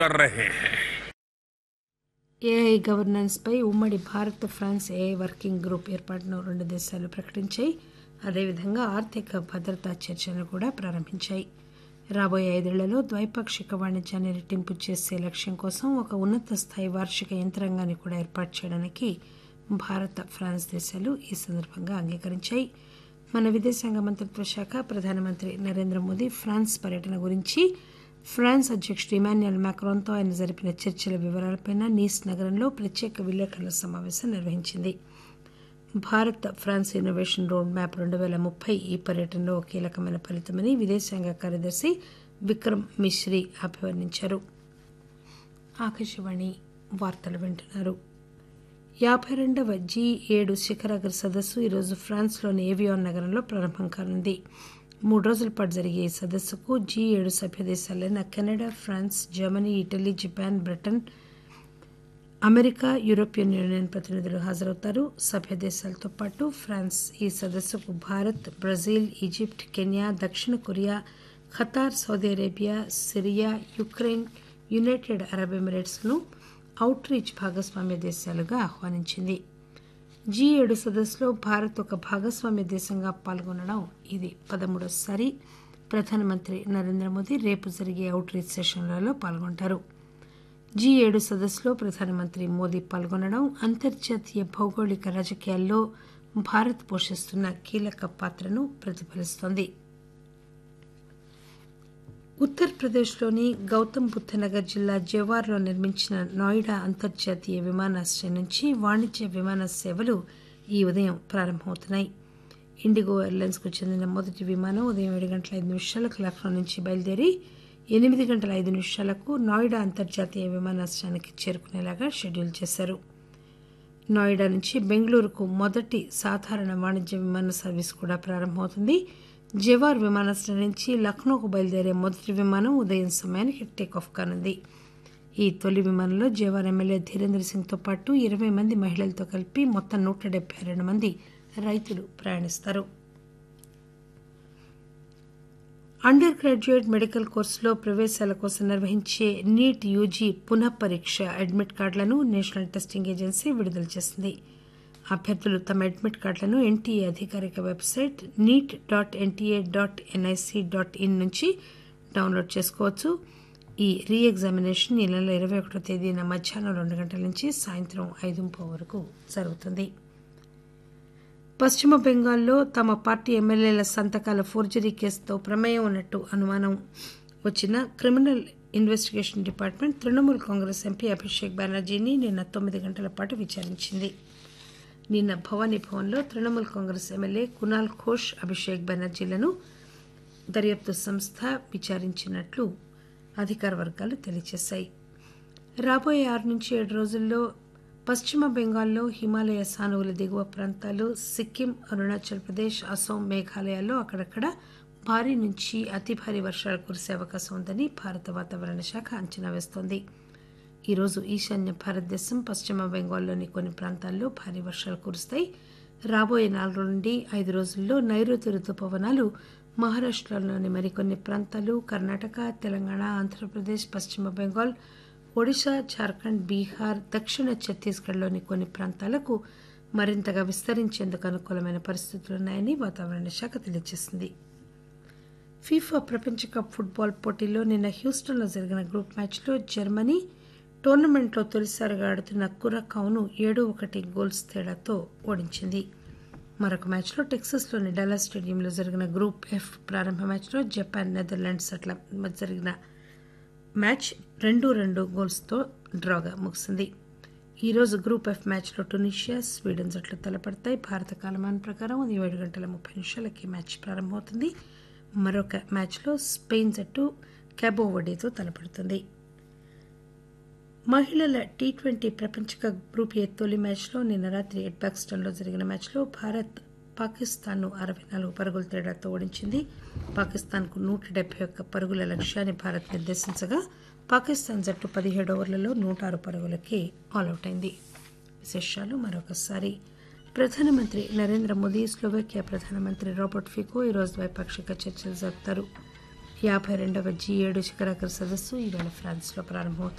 कर रहे हैं ఏఐ గవర్నెన్స్ పై ఉమ్మడి Bharat France AI working group ఏర్పాటును రెండు దేశాలు ప్రకటించాయి అదేవిధంగా ఆర్థిక భద్రతా చర్చలను కూడా ప్రారంభించాయి రాబోయే ఐదేళ్లలో ద్వైపాక్షిక వాణిజ్యాన్ని రెట్టింపు చేసే లక్ష్యం కోసం ఒక ఉన్నత స్థాయి వార్షిక యంత్రాంగాన్ని కూడా ఏర్పాటు చేయడానికి భారత ఫ్రాన్స్ దేశాలు ఈ సందర్భంగా అంగీకరించాయి మన విదేశాంగ మంత్రిత్వ శాఖ ప్రధానమంత్రి నరేంద్ర మోదీ ఫ్రాన్స్ పర్యటన గురించి ఫ్రాన్స్ అధ్యక్షుడు ఇమాన్యుయల్ మ్యాక్రాన్తో ఆయన జరిపిన చర్చల వివరాలపై నీస్ నగరంలో ప్రత్యేక విలేకరుల సమావేశం నిర్వహించింది Bharat France innovation road map రెండు పేల ముప్పై ఈ పర్యటనలో ఒక కీలకమైన ఫలితమని విదేశాంగ కార్యదర్శి విక్రమ్ మిశ్రీ అభివర్ణించారు ఆకాశవాణి వార్తలు వింటున్నారు యాభై రెండవ జీ ఏడు శిఖరాగ్ర సదస్సు ఈరోజు ఫ్రాన్స్లోని ఏవియాన్ నగరంలో ప్రారంభం కానుంది మూడు రోజుల పాటు జరిగే ఈ సదస్సుకు జీ ఏడు సభ్య దేశాలైన Canada France Germany Italy Japan Britain America European Union ప్రతినిధులు హాజరవుతారు సభ్య దేశాలతో పాటు ఫ్రాన్స్ ఈ సదస్సుకు భారత్ బ్రెజిల్ ఈజిప్ట్ కెన్యా దక్షిణ కొరియా Qatar Saudi Arabia Syria Ukraine United Arab ఎమిరేట్స్ను అవుట్ రీచ్ భాగస్వామ్య దేశాలుగా ఆహ్వానించింది జీ ఏడు సదస్సులో భారత్ ఒక భాగస్వామ్య దేశంగా పాల్గొనడం ఇది పదమూడోసారి ప్రధానమంత్రి నరేంద్ర మోదీ రేపు జరిగే అవుట్ రీచ్ సెషన్లలో పాల్గొంటారు జీ ఏడు సదస్సులో ప్రధానమంత్రి మోదీ పాల్గొనడం అంతర్జాతీయ భౌగోళిక రాజకీయాల్లో భారత్ పోషిస్తున్న కీలక పాత్రను ప్రతిఫలిస్తోంది ఉత్తరప్రదేశ్లోని గౌతమ్ బుద్ధనగర్ జిల్లా జవార్లో నిర్మించిన నోయిడా అంతర్జాతీయ విమానాశ్రయం నుంచి వాణిజ్య విమాన సేవలు ఈ ఉదయం ప్రారంభమవుతున్నాయి ఇండిగో ఎయిర్లైన్స్కు చెందిన మొదటి విమానం ఉదయం ఏడు గంటల ఐదు నిమిషాలకు లక్నో నుంచి బయలుదేరి ఎనిమిది గంటల ఐదు నిమిషాలకు నోయిడా అంతర్జాతీయ విమానాశ్రయానికి చేరుకునేలాగా షెడ్యూల్ చేశారు నోయిడా నుంచి బెంగళూరుకు మొదటి సాధారణ వాణిజ్య విమాన సర్వీస్ కూడా ప్రారంభమవుతుంది జవార్ విమానాశ్రయం నుంచి లక్నోకు బయలుదేరే మొదటి విమానం ఉదయం సమయానికి టేకాఫ్ కానుంది ఈ తొలి విమానంలో జవార్ ఎమ్మెల్యే ధీరేంద్ర సింగ్తో పాటు ఇరవై మంది మహిళలతో కలిపి మొత్తం నూట డెబ్బై రెండు మంది రైతులు ప్రయాణిస్తారు అండర్ గ్రాడ్యుయేట్ మెడికల్ కోర్సులో ప్రవేశాల కోసం నిర్వహించే నీట్ యూజీ పునః పరీక్ష అడ్మిట్ కార్డులను నేషనల్ టెస్టింగ్ ఏజెన్సీ విడుదల చేసింది అభ్యర్థులు తమ అడ్మిట్ కార్డులను ఎన్టీఏ అధికారిక website NEET dot NTA dot NIC dot in నుంచి డౌన్లోడ్ చేసుకోవచ్చు ఈ రీ ఎగ్జామినేషన్ ఈ నెల ఇరవై ఒకటో తేదీన మధ్యాహ్నం రెండు గంటల నుంచి సాయంత్రం ఐదు వరకు జరుగుతుంది పశ్చిమ బెంగాల్లో తమ పార్టీ ఎమ్మెల్యేల సంతకాల ఫోర్జరీ కేసుతో ప్రమేయం ఉన్నట్టు అనుమానం వచ్చిన criminal investigation department Trinamool Congress MP Abhishek బెనర్జీని నిన్న తొమ్మిది గంటల పాటు విచారించింది నిన్న భవానీ భవన్లో తృణమూల్ కాంగ్రెస్ ఎమ్మెల్యే కునాల్ ఘోష్ అభిషేక్ బెనర్జీలను దర్యాప్తు సంస్థ విచారించినట్లు అధికార వర్గాలు తెలియజేశాయి రాబోయే ఆరు నుంచి ఏడు రోజుల్లో పశ్చిమ బెంగాల్లో హిమాలయ సానువుల దిగువ ప్రాంతాలు సిక్కిం అరుణాచల్ ప్రదేశ్ అసోం మేఘాలయాల్లో అక్కడక్కడ భారీ నుంచి అతి భారీ వర్షాలు కురిసే అవకాశం ఉందని భారత వాతావరణ శాఖ అంచనా వేస్తోంది ఈరోజు ఈశాన్య భారతదేశం పశ్చిమ బెంగాల్లోని కొన్ని ప్రాంతాల్లో భారీ వర్షాలు కురుస్తాయి రాబోయే నాలుగు నుండి ఐదు రోజుల్లో నైరుతి రుతుపవనాలు మహారాష్టలోని మరికొన్ని ప్రాంతాలు కర్ణాటక తెలంగాణ ఆంధ్రప్రదేశ్ పశ్చిమ బెంగాల్ ఒడిశా జార్ఖండ్ బీహార్ దక్షిణ ఛత్తీస్గఢ్లోని కొన్ని ప్రాంతాలకు మరింతగా విస్తరించేందుకు అనుకూలమైన పరిస్థితులున్నాయని వాతావరణ శాఖ తెలియజేసింది ఫీఫా ప్రపంచ కప్ ఫుట్బాల్ పోటీలో నిన్న హ్యూస్టన్లో జరిగిన గ్రూప్ మ్యాచ్లో జర్మనీ టోర్నమెంట్లో తొలిసారిగా ఆడుతున్న కురకావును ఏడు ఒకటి గోల్స్ తేడాతో ఓడించింది మరొక మ్యాచ్లో టెక్సస్లోని డల్లా స్టేడియంలో జరిగిన గ్రూప్ ఎఫ్ ప్రారంభ మ్యాచ్లో జపాన్ నెదర్లాండ్స్ అట్ల జరిగిన మ్యాచ్ రెండు రెండు గోల్స్తో డ్రాగా ముగిసింది ఈరోజు గ్రూప్ ఎఫ్ మ్యాచ్లో టునీషియా స్వీడన్ జట్లు తలపడతాయి భారత కాలమాన ప్రకారం ఉదయం ఏడు గంటల ముప్పై నిమిషాలకి మ్యాచ్ ప్రారంభమవుతుంది మరొక మ్యాచ్లో స్పెయిన్ జట్టు క్యాబోవడేతో తలపడుతుంది మహిళల టీ ట్వంటీ ప్రపంచ కప్ గ్రూప్ ఏ తొలి మ్యాచ్లో నిన్న రాత్రి ఎడ్బాక్స్టన్లో జరిగిన మ్యాచ్లో భారత్ పాకిస్తాన్ను అరవై నాలుగు పరుగుల తేడాతో ఓడించింది పాకిస్తాన్కు నూట డెబ్బై ఒక్క పరుగుల లక్ష్యాన్ని భారత్ నిర్దేశించగా పాకిస్తాన్ జట్టు పదిహేడు ఓవర్లలో నూట ఆరు పరుగులకి ఆల్అవుట్ అయింది విశేషాలు మరొకసారి ప్రధానమంత్రి నరేంద్ర మోదీ స్లోవేకియా ప్రధానమంత్రి రాబర్ట్ ఫికో ఈరోజు ద్వైపాక్షిక చర్చలు జరుపుతారు యాభై రెండవ జీ ఏడు శిఖరాగ్ర సదస్సు ఈవేళ ఫ్రాన్స్లో ప్రారంభమవుతుంది